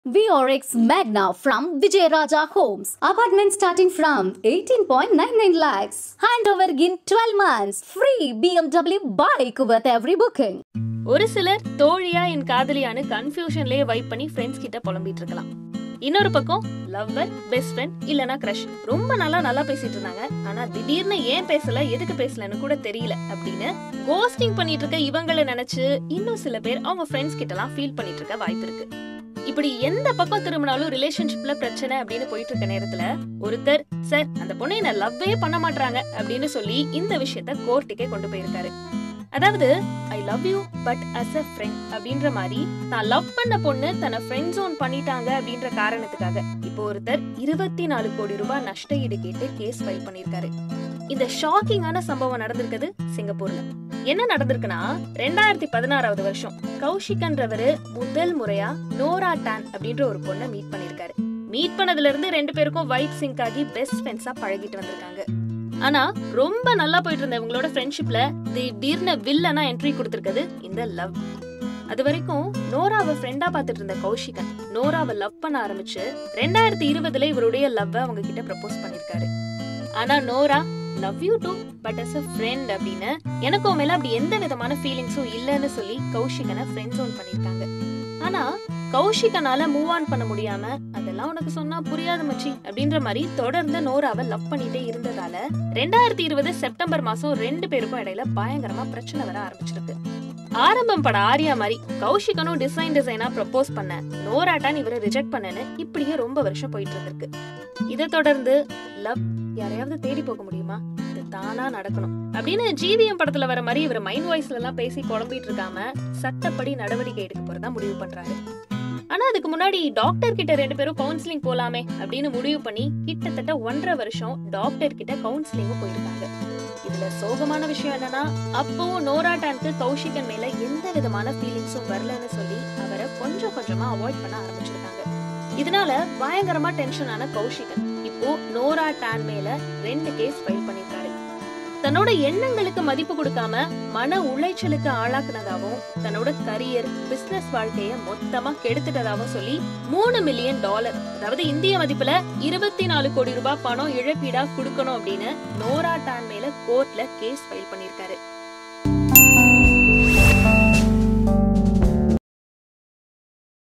VRX Magna from Vijayaraja Homes. Apartment starting from 18.99 lakhs. Handover in 12 months. Free BMW bike with every booking. ஒரு சிலர் தோழியா என் காதலியான்னு கன்ஃபியூஷன்லயே vibe பண்ணி friends கிட்ட புலம்பிட்டு இருக்கலாம் இன்னொரு பக்கம் லவ்வர் பெஸ்ட் ஃப்ரெண்ட் இல்லனா க்ரஷ் ரொம்ப நாளா நல்லா பேசிட்டு இருந்தாங்க ஆனா திடீர்னு ஏன் பேசல எதுக்கு பேசலன்னு கூட தெரியல அப்படின்னு கோஸ்டிங் பண்ணிட்டு இருக்க இவங்களை நினைச்சு இன்னும் சில பேர் அவங்க ஃப்ரெண்ட்ஸ் கிட்ட எல்லாம் ஃபீல் பண்ணிட்டு இருக்க வாய்ப்பு இருக்கு இப்படி எந்த பக்கம் திரும்பினாலும் ரிலேஷன்ஷிப்ல பிரச்சனை அப்படின்னு போயிட்டு இருக்க நேரத்துல ஒருத்தர் சார் அந்த பொண்ணை என்ன லவ்வே பண்ண மாட்டாங்க அப்படின்னு சொல்லி இந்த விஷயத்த கோர்ட்டுக்கே கொண்டு போயிருக்காரு அதாவது I love you but as a friend அப்படின்ற மாதிரி நான் லவ் பண்ண பொண்ணு தன்னை ஃப்ரெண்ட் ஜோன் பண்ணிட்டாங்க அப்படின்ற காரணத்துக்காக இப்போ ஒருத்தர் இருபத்தி நாலு கோடி ரூபாய் நஷ்ட ஈடு கேட்டு கேஸ் ஃபைல் பண்ணிருக்காரு இந்த ஷாக்கிங்கான சம்பவம் நடந்திருக்குது சிங்கப்பூர்ல என்ன நடந்திருக்குன்னா ரெண்டாயிரத்தி பதினாறாவது வருஷம் கௌஷிக்ன்றவரு முதல் முறையா நோரா டான் அப்படின்ற ஒரு பொண்ணை மீட் பண்ணிருக்காரு மீட் பண்ணதுல இருந்து ரெண்டு பேருக்கும் வைப் சிங்க் ஆகி பெஸ்ட் ஃப்ரெண்ட்ஸா பழகிட்டு வந்திருக்காங்க ஆனா ரொம்ப நல்லா போயிட்டு இருந்த இவங்களோட ஃப்ரெண்ட்ஷிப்ல திடீர்னு வில்லனா என்ட்ரி கொடுத்திருக்கிறது இந்த லவ் அது வரைக்கும் நோராவை ஃப்ரெண்டா பார்த்துட்டு இருந்த கௌஷிகன் நோராவை லவ் பண்ண ஆரம்பிச்சு ரெண்டாயிரத்தி இருபதுல இவருடைய லவ் அவங்க கிட்ட ப்ரப்போஸ் பண்ணிருக்காரு ஆனா Nora love you too but as a friend அப்படின்னு எனக்கும் மேல அப்படி எந்த விதமான ஃபீலிங்ஸும் இல்லைன்னு சொல்லி கௌஷிகனை ஃப்ரெண்ட் ஜோன் பண்ணிருக்காங்க ஆனா கௌஷிகனால மூவ் ஆன் பண்ண முடியாம அதெல்லாம் உனக்கு சொன்னா புரியாத மச்சி அப்படின்ற மாதிரி தொடர்ந்து நோராவை லவ் பண்ணிட்டே இருந்ததால ரெண்டாயிரத்தி இருபது செப்டம்பர் மாசம் ரெண்டு பேருக்கும் இடையில பயங்கரமா பிரச்சனை வர ஆரம்பிச்சிருக்கு ஆரம்பம் பட ஆரியா மாதிரி கௌஷிகனும் டிசைன் டிசைனா ப்ரப்போஸ் பண்ண நோராட்டான் இவரை ரிஜெக்ட் பண்ணனு இப்படியே ரொம்ப வருஷம் போயிட்டு இருந்திருக்கு இதை தொடர்ந்து லவ் யாரையாவது தேடி போக முடியுமா இது தானா நடக்கணும் அப்படின்னு ஜிவிஎம் படத்துல வர மாதிரி இவர் மைண்ட் வாய்ஸ்ல எல்லாம் பேசி குழம்பிட்டு இருக்காம சட்டப்படி நடவடிக்கை எடுக்க போறதா முடிவு பண்றாரு ஆனா அதுக்கு முன்னாடி டாக்டர் கிட்ட ரெண்டு பேரும் கவுன்சிலிங் போலாமே அப்படின்னு முடிவு பண்ணி கிட்டத்தட்ட ஒன்றரை வருஷம் டாக்டர் கிட்ட கவுன்சிலிங்கும் போயிருக்காங்க இதுல சோகமான விஷயம் என்னன்னா அப்பவும் நோரா டான்க்கு கௌஷிகன் மேல எந்த விதமான ஃபீலிங்ஸும் வரலன்னு சொல்லி அவரை கொஞ்சம் கொஞ்சமா அவாய்ட் பண்ண ஆரம்பிச்சிருக்காங்க இதனால பயங்கரமா டென்ஷனான கௌஷிகன் இப்போ நோரா டான் மேல ரெண்டு கேஸ் ஃபைல் பண்ணிருக்காரு தன்னோட எண்ணங்களுக்கு மதிப்பு கொடுக்காம மன உளைச்சலுக்கு ஆளாக்குனதாவும் தன்னோட கரியர் பிசினஸ் வாழ்க்கைய மொத்தமா கெடுத்துட்டதாவும் சொல்லி மூணு மில்லியன் டாலர் அதாவது இந்திய மதிப்புல இருபத்தி நாலு கோடி ரூபாய் பணம் இழப்பீடா கொடுக்கணும் அப்படின்னு நோரா டான் மேல கோர்ட்ல கேஸ் ஃபைல் பண்ணிருக்காரு